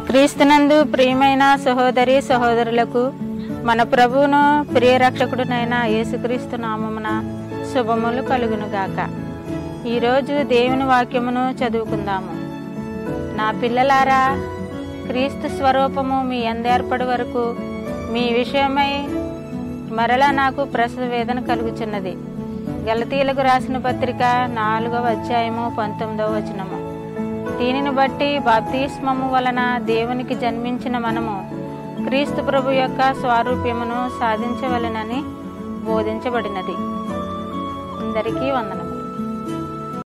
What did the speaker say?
క్రీస్తునందు ప్రియమైన సహోదరి సహోదరులకు మన ప్రభువును ప్రియరక్షకుడునైన యేసుక్రీస్తు నామమున శుభములు కలుగునుగాక ఈరోజు దేవుని వాక్యమును చదువుకుందాము నా పిల్లలారా క్రీస్తు స్వరూపము మీ అందేర్పడి వరకు మీ విషయమై మరలా నాకు ప్రసవ వేదన కలుగుచున్నది గలతీలకు రాసిన పత్రిక నాలుగవ అధ్యాయము పంతొమ్మిదవ వచనము దీనిని బట్టి బాప్తిస్మము వలన దేవునికి జన్మించిన మనము క్రీస్తు ప్రభు యొక్క స్వారూప్యమును సాధించవలెనని బోధించబడినది అందరికీ వందనం